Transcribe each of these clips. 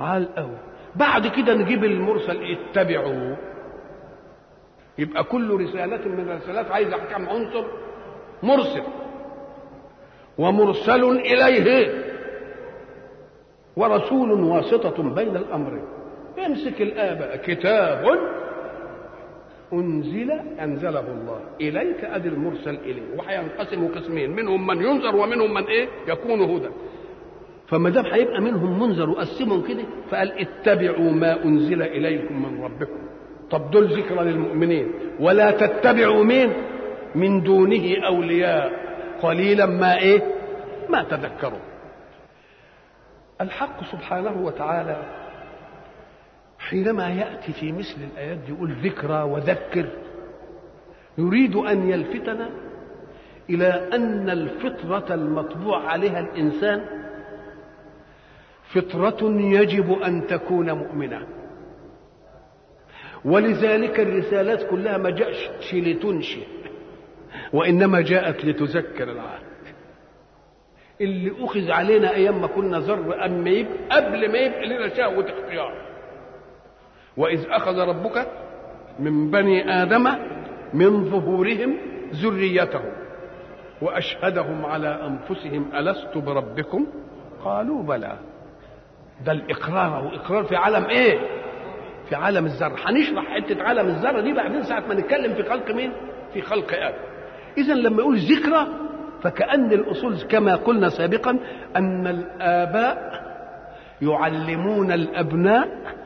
على الأول بعد كده نجيب المرسل اتبعوا يبقى كل رسالة من الرسالات عايزة كم عنصر مرسل ومرسل إليه ورسول واسطة بين الأمرين يمسك الآباء كتاب أنزل أنزله الله إليك أدي المرسل إليه وهينقسم قسمين منهم من ينذر ومنهم من إيه يكون هدى فما دام هيبقى منهم منذر وقسمهم كده فقال اتبعوا ما أنزل إليكم من ربكم طب دول ذكرى للمؤمنين ولا تتبعوا مين من دونه أولياء قليلا ما إيه ما تذكروا الحق سبحانه وتعالى حينما يأتي في مثل الآيات دي يقول ذكرى وذكر يريد أن يلفتنا إلى أن الفطرة المطبوع عليها الإنسان فطرة يجب أن تكون مؤمنة ولذلك الرسالات كلها ما جاءتش لتنشئ وإنما جاءت لتذكر العهد اللي أخذ علينا أيام ما كنا ذر أما يبقى قبل ما يبقى لنا شهوة اختيار وإذ أخذ ربك من بني آدم من ظهورهم ذريتهم وأشهدهم على أنفسهم ألست بربكم قالوا بلى ده الإقرار وإقرار في عالم إيه في عالم الذر هنشرح حتة عالم الذرة دي بعدين ساعة ما نتكلم في خلق مين في خلق آدم إذا لما يقول ذكرى فكأن الأصول كما قلنا سابقا أن الآباء يعلمون الأبناء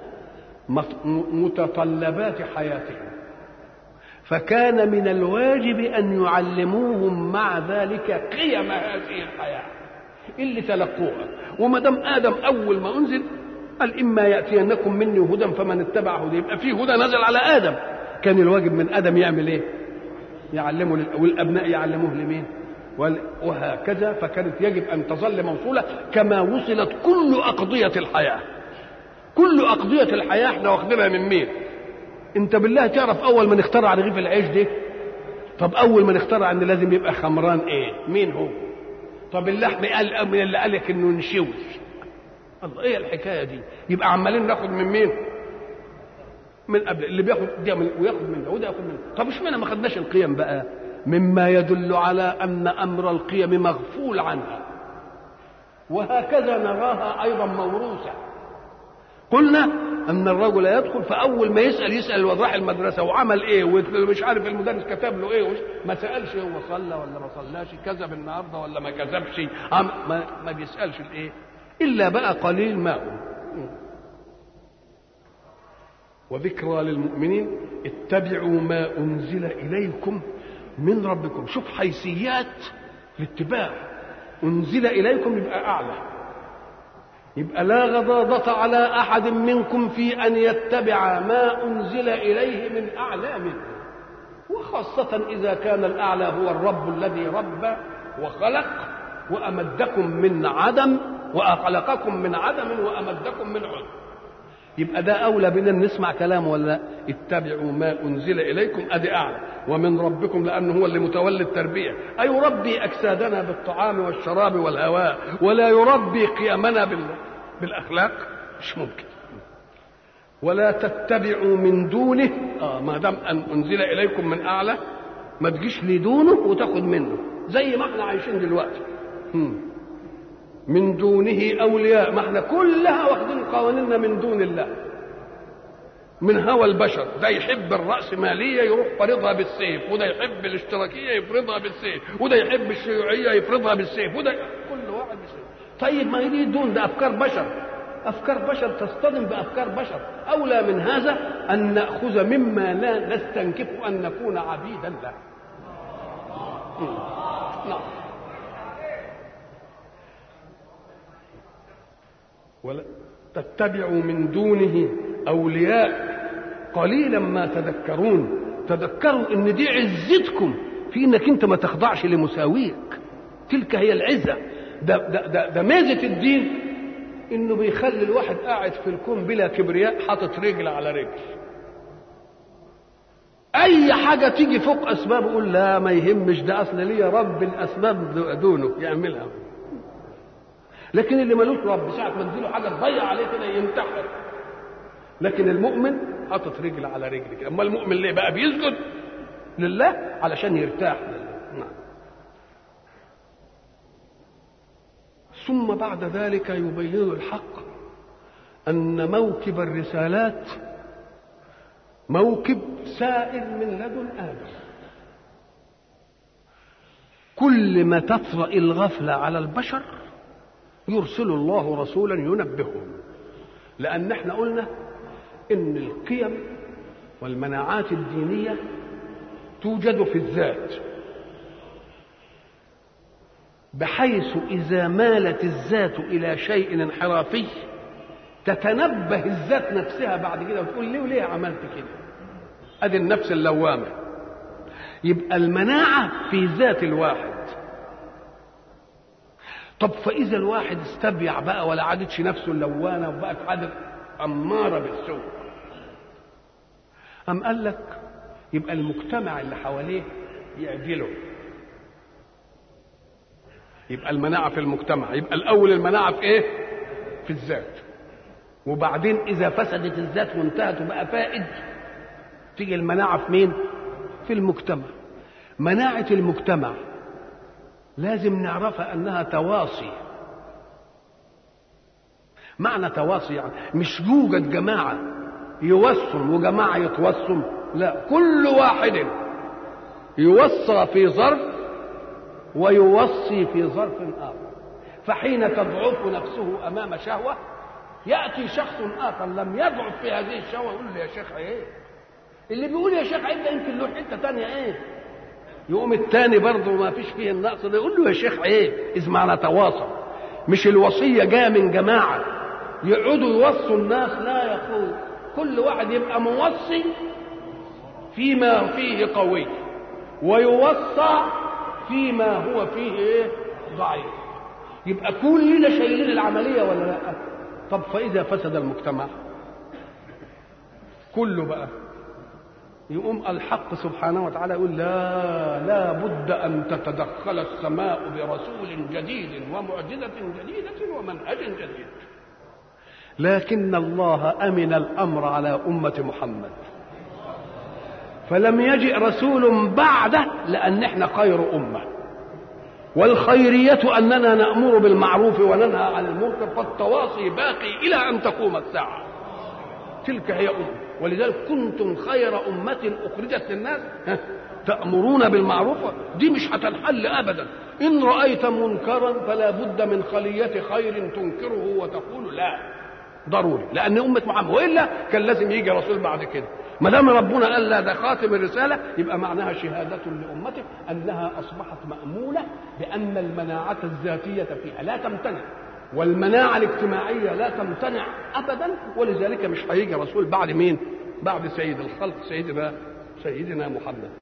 متطلبات حياتهم فكان من الواجب أن يعلموهم مع ذلك قيم هذه الحياة اللي تلقوها وما دام آدم أول ما أنزل قال إما يأتينكم مني هدى فمن اتبع هدى يبقى في هدى نزل على آدم كان الواجب من آدم يعمل إيه؟ يعلمه لل... والأبناء يعلموه لمين؟ وهكذا فكانت يجب أن تظل موصولة كما وصلت كل أقضية الحياة كل أقضية الحياة احنا واخدينها من مين؟ أنت بالله تعرف أول من اخترع رغيف العيش ده؟ طب أول من اخترع إن لازم يبقى خمران إيه؟ مين هو؟ طب اللحم قال من اللي قال لك إنه نشوي الله إيه الحكاية دي؟ يبقى عمالين ناخد من مين؟ من قبل اللي بياخد ده من وياخد من ده وده ياخد من ده طب اشمعنى ما خدناش القيم بقى؟ مما يدل على ان امر القيم مغفول عنها وهكذا نراها ايضا موروثه قلنا ان الرجل يدخل فاول ما يسال يسال راح المدرسه وعمل ايه ومش عارف المدرس كتب له ايه ما سالش هو صلى ولا ما صلاش كذب النهارده ولا ما كذبش ما, ما بيسالش الايه الا بقى قليل ما وذكرى للمؤمنين اتبعوا ما انزل اليكم من ربكم شوف حيثيات الاتباع انزل اليكم يبقى اعلى يبقى لا غضاضة على احد منكم في ان يتبع ما انزل اليه من اعلى منه وخاصة اذا كان الاعلى هو الرب الذي رب وخلق وامدكم من عدم وخلقكم من عدم وامدكم من عدم يبقى ده اولى بنا نسمع كلامه ولا اتبعوا ما انزل اليكم ادي اعلى ومن ربكم لانه هو اللي متولي التربيه اي يربي اجسادنا بالطعام والشراب والهواء ولا يربي قيمنا بال... بالاخلاق مش ممكن ولا تتبعوا من دونه اه ما دام ان انزل اليكم من اعلى ما تجيش لدونه وتاخد منه زي ما احنا عايشين دلوقتي هم. من دونه اولياء ما احنا كلها واخدين قوانيننا من دون الله من هوى البشر ده يحب الرأسمالية يروح فرضها بالسيف وده يحب الاشتراكية يفرضها بالسيف وده يحب الشيوعية يفرضها بالسيف وده كل واحد بالسيف طيب ما هي دي دون ده أفكار بشر أفكار بشر تصطدم بأفكار بشر أولى من هذا أن نأخذ مما لا نستنكف أن نكون عبيدا له نعم ولا تتبعوا من دونه اولياء قليلا ما تذكرون تذكروا ان دي عزتكم في انك انت ما تخضعش لمساويك تلك هي العزه ده ده ده, ده ميزه الدين انه بيخلي الواحد قاعد في الكون بلا كبرياء حاطط رجل على رجل اي حاجه تيجي فوق اسباب يقول لا ما يهمش ده اصل ليا رب الاسباب دونه يعملها لكن اللي ملوش رب ساعة ما تجيله حاجة تضيع عليه كده ينتحر لكن المؤمن حاطط رجل على رجل كده اما المؤمن ليه بقى بيسجد لله علشان يرتاح لله نعم ثم بعد ذلك يبين الحق ان موكب الرسالات موكب سائر من لدن ادم كل ما تطرا الغفله على البشر يرسل الله رسولا ينبههم لان احنا قلنا ان القيم والمناعات الدينيه توجد في الذات بحيث اذا مالت الذات الى شيء انحرافي تتنبه الذات نفسها بعد كده وتقول ليه وليه عملت كده ادي النفس اللوامه يبقى المناعه في ذات الواحد طب فاذا الواحد استبيع بقى ولا عادتش نفسه اللوانه وبقت عادت اماره بالسوء أم قال لك يبقى المجتمع اللي حواليه يعدله يبقى المناعة في المجتمع يبقى الأول المناعة في إيه؟ في الذات وبعدين إذا فسدت الذات وانتهت وبقى فائد تيجي المناعة في مين؟ في المجتمع مناعة المجتمع لازم نعرفها أنها تواصي معنى تواصي يعني مش يوجد جماعة يوصم وجماعة يتوصم لا كل واحد يوصى في ظرف ويوصي في ظرف آخر فحين تضعف نفسه أمام شهوة يأتي شخص آخر لم يضعف في هذه الشهوة يقول له يا شيخ عيب اللي بيقول يا شيخ عيب ده يمكن له حتة تانية ايه يقوم التاني برضه ما فيش فيه النقص ده يقول له يا شيخ عيب إذ معنى تواصل مش الوصية جاية من جماعة يقعدوا يوصوا الناس لا يا اخوي كل واحد يبقى موصي فيما فيه قوي ويوصى فيما هو فيه ايه ضعيف يبقى كلنا شايلين العمليه ولا لا طب فاذا فسد المجتمع كله بقى يقوم الحق سبحانه وتعالى يقول لا لا بد ان تتدخل السماء برسول جديد ومعجزه جديده ومنهج جديد لكن الله امن الامر على امه محمد فلم يجئ رسول بعده لان احنا خير امه والخيريه اننا نامر بالمعروف وننهى عن المنكر فالتواصي باقي الى ان تقوم الساعه تلك هي امه ولذلك كنتم خير امه اخرجت للناس تامرون بالمعروف دي مش هتنحل ابدا ان رايت منكرا فلا بد من خليه خير تنكره وتقول لا ضروري لان امه محمد والا كان لازم يجي رسول بعد كده ما دام ربنا قال لا ده خاتم الرساله يبقى معناها شهاده لامته انها اصبحت مامونه بان المناعه الذاتيه فيها لا تمتنع والمناعه الاجتماعيه لا تمتنع ابدا ولذلك مش هيجي رسول بعد مين؟ بعد سيد الخلق سيدنا سيدنا محمد